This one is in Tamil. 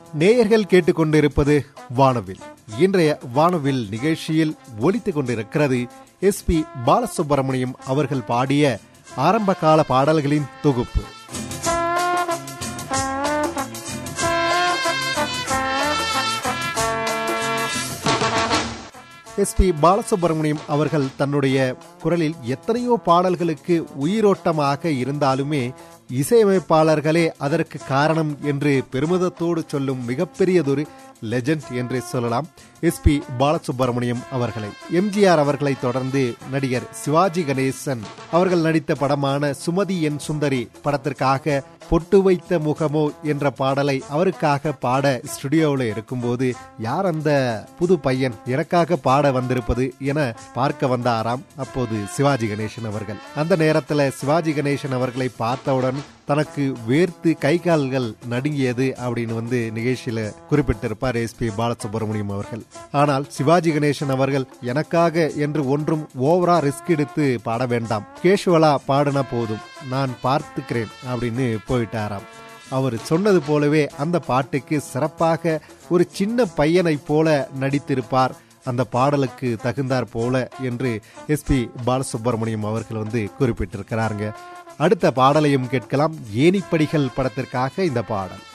நேயர்கள் கேட்டுக்கொண்டிருப்பது வானவில் இன்றைய வானவில் நிகழ்ச்சியில் ஒலித்துக் கொண்டிருக்கிறது எஸ் பி பாலசுப்பிரமணியம் அவர்கள் பாடிய ஆரம்பகால பாடல்களின் தொகுப்பு எஸ் பி பாலசுப்பிரமணியம் அவர்கள் தன்னுடைய குரலில் எத்தனையோ பாடல்களுக்கு உயிரோட்டமாக இருந்தாலுமே இசையமைப்பாளர்களே அதற்கு காரணம் என்று பெருமிதத்தோடு சொல்லும் மிகப்பெரியதொரு லெஜண்ட் என்று சொல்லலாம் எஸ் பி பாலசுப்பிரமணியம் அவர்களை எம்ஜிஆர் அவர்களை தொடர்ந்து நடிகர் சிவாஜி கணேசன் அவர்கள் நடித்த படமான சுமதி என் சுந்தரி படத்திற்காக பொட்டு வைத்த முகமோ என்ற பாடலை அவருக்காக பாட ஸ்டுடியோவில் இருக்கும்போது யார் அந்த புது பையன் எனக்காக பாட வந்திருப்பது என பார்க்க வந்தாராம் அப்போது சிவாஜி கணேசன் அவர்கள் அந்த நேரத்தில் சிவாஜி கணேசன் அவர்களை பார்த்தவுடன் தனக்கு வேர்த்து கை கால்கள் நடுங்கியது அப்படின்னு வந்து நிகழ்ச்சியில குறிப்பிட்டிருப்பார் எஸ் பி பாலசுப்ரமணியம் அவர்கள் ஆனால் சிவாஜி கணேசன் அவர்கள் எனக்காக என்று ஒன்றும் ஓவரா ரிஸ்க் எடுத்து பாட வேண்டாம் கேஷுவலா பாடினா போதும் நான் பார்த்துக்கிறேன் அப்படின்னு போயிட்டாராம் அவர் சொன்னது போலவே அந்த பாட்டுக்கு சிறப்பாக ஒரு சின்ன பையனைப் போல நடித்திருப்பார் அந்த பாடலுக்கு தகுந்தார் போல என்று எஸ் பி பாலசுப்ரமணியம் அவர்கள் வந்து குறிப்பிட்டிருக்கிறாருங்க அடுத்த பாடலையும் கேட்கலாம் ஏனிப்படிகள் படத்திற்காக இந்த பாடல்